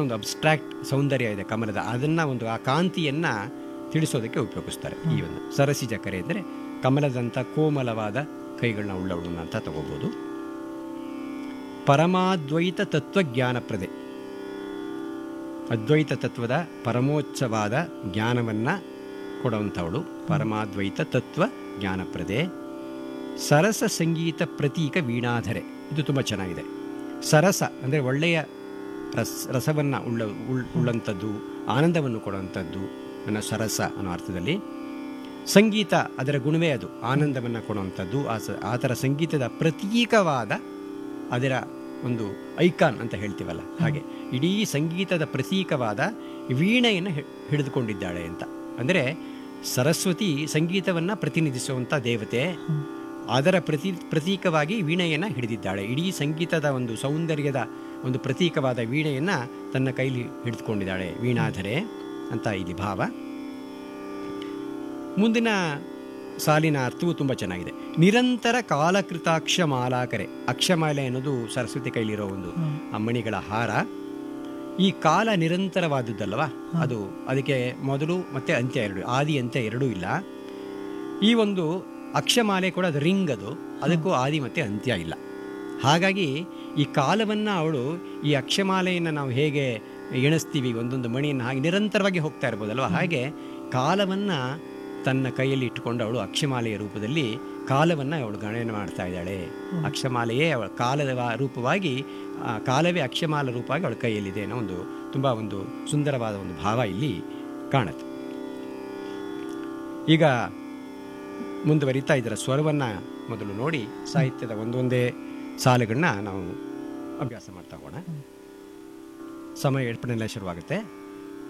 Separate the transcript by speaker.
Speaker 1: ಒಂದು ಅಬ್ಸ್ಟ್ರಾಕ್ಟ್ ಸೌಂದರ್ಯ ಇದೆ ಕಮಲದ ಅದನ್ನ ಒಂದು ಆ ಕಾಂತಿಯನ್ನ ತಿಳಿಸೋದಕ್ಕೆ ಉಪಯೋಗಿಸ್ತಾರೆ ಈ ಒಂದು ಸರಸಿಜ ಕರೆ ಅಂದರೆ ಕಮಲದಂಥ ಕೋಮಲವಾದ ಕೈಗಳನ್ನ ಉಳ್ಳವಳನ್ನ ಅಂತ ತಗೋಬಹುದು ಪರಮಾದ್ವೈತ ತತ್ವಜ್ಞಾನಪ್ರದೆ ಅದ್ವೈತ ತತ್ವದ ಪರಮೋಚ್ಚವಾದ ಜ್ಞಾನವನ್ನ ಕೊಡುವಂಥವಳು ಪರಮಾದ್ವೈತ ತತ್ವ ಜ್ಞಾನಪ್ರದೆ ಸರಸ ಸಂಗೀತ ಪ್ರತೀಕ ವೀಣಾಧರೆ ಇದು ತುಂಬ ಚೆನ್ನಾಗಿದೆ ಸರಸ ಅಂದರೆ ಒಳ್ಳೆಯ ರಸ್ ರಸವನ್ನು ಉಳ್ಳ ಉಳ್ ಉಳ್ಳಂಥದ್ದು ಆನಂದವನ್ನು ಕೊಡುವಂಥದ್ದು ಅನ್ನೋ ಸರಸ ಅನ್ನೋ ಅರ್ಥದಲ್ಲಿ ಸಂಗೀತ ಅದರ ಗುಣವೇ ಅದು ಆನಂದವನ್ನು ಕೊಡುವಂಥದ್ದು ಆ ಸ ಆ ಥರ ಸಂಗೀತದ ಪ್ರತೀಕವಾದ ಅದರ ಒಂದು ಐಕಾನ್ ಅಂತ ಹೇಳ್ತೀವಲ್ಲ ಹಾಗೆ ಇಡೀ ಸಂಗೀತದ ಪ್ರತೀಕವಾದ ವೀಣೆಯನ್ನು ಹಿ- ಹಿಡಿದುಕೊಂಡಿದ್ದಾಳೆ ಅಂತ ಅಂದರೆ ಸರಸ್ವತಿ ಸಂಗೀತವನ್ನು ಪ್ರತಿನಿಧಿಸುವಂಥ ದೇವತೆ ಅದರ ಪ್ರತಿ ಪ್ರತೀಕವಾಗಿ ವೀಣೆಯನ್ನು ಹಿಡಿದಿದ್ದಾಳೆ ಇಡೀ ಸಂಗೀತದ ಒಂದು ಸೌಂದರ್ಯದ ಒಂದು ಪ್ರತೀಕವಾದ ವೀಣೆಯನ್ನು ತನ್ನ ಕೈಲಿ ಹಿಡಿದುಕೊಂಡಿದ್ದಾಳೆ ವೀಣಾಧರೆ ಅಂತ ಇಲ್ಲಿ ಭಾವ ಮುಂದಿನ ಸಾಲಿನ ಅರ್ಥವು ತುಂಬ ಚೆನ್ನಾಗಿದೆ ನಿರಂತರ ಕಾಲಕೃತಾಕ್ಷ ಮಾಲಾಕರೆ ಅಕ್ಷಮಾಲೆ ಅನ್ನೋದು ಸರಸ್ವತಿ ಕೈಲಿರೋ ಒಂದು ಆ ಮಣಿಗಳ ಹಾರ ಈ ಕಾಲ ನಿರಂತರವಾದದ್ದಲ್ವಾ ಅದು ಅದಕ್ಕೆ ಮೊದಲು ಮತ್ತೆ ಅಂತ್ಯ ಎರಡು ಆದಿ ಅಂತ್ಯ ಎರಡೂ ಇಲ್ಲ ಈ ಒಂದು ಅಕ್ಷಮಾಲೆ ಕೂಡ ಅದು ರಿಂಗ್ ಅದು ಅದಕ್ಕೂ ಆದಿ ಮತ್ತೆ ಅಂತ್ಯ ಇಲ್ಲ ಹಾಗಾಗಿ ಈ ಕಾಲವನ್ನು ಅವಳು ಈ ಅಕ್ಷಮಾಲೆಯನ್ನು ನಾವು ಹೇಗೆ ಎಣಿಸ್ತೀವಿ ಒಂದೊಂದು ಮಣಿಯನ್ನು ಹಾಗೆ ನಿರಂತರವಾಗಿ ಹೋಗ್ತಾ ಇರ್ಬೋದಲ್ವ ಹಾಗೆ ಕಾಲವನ್ನು ತನ್ನ ಕೈಯಲ್ಲಿ ಇಟ್ಟುಕೊಂಡು ಅವಳು ಅಕ್ಷಮಾಲೆಯ ರೂಪದಲ್ಲಿ ಕಾಲವನ್ನು ಅವಳು ಗಣನೆ ಮಾಡ್ತಾ ಇದ್ದಾಳೆ ಅಕ್ಷಮಾಲೆಯೇ ಅವಳ ಕಾಲದ ವಾ- ರೂಪವಾಗಿ ಆ ಕಾಲವೇ ಅಕ್ಷಮಾಲ ರೂಪವಾಗಿ ಅವಳ ಕೈಯಲ್ಲಿದೆ ಅನ್ನೋ ಒಂದು ತುಂಬ ಒಂದು ಸುಂದರವಾದ ಒಂದು ಭಾವ ಇಲ್ಲಿ ಕಾಣುತ್ತೆ ಈಗ ಮುಂದುವರಿತಾ ಇದರ ಸ್ವರವನ್ನು ಮೊದಲು ನೋಡಿ ಸಾಹಿತ್ಯದ ಒಂದೊಂದೇ ಸಾಲುಗಳನ್ನ ನಾವು ಅಭ್ಯಾಸ ಮಾಡ್ತಾ ಹೋಗೋಣ ಸಮಯ ಏರ್ಪಡೆಲ್ಲ ಶುರುವಾಗುತ್ತೆ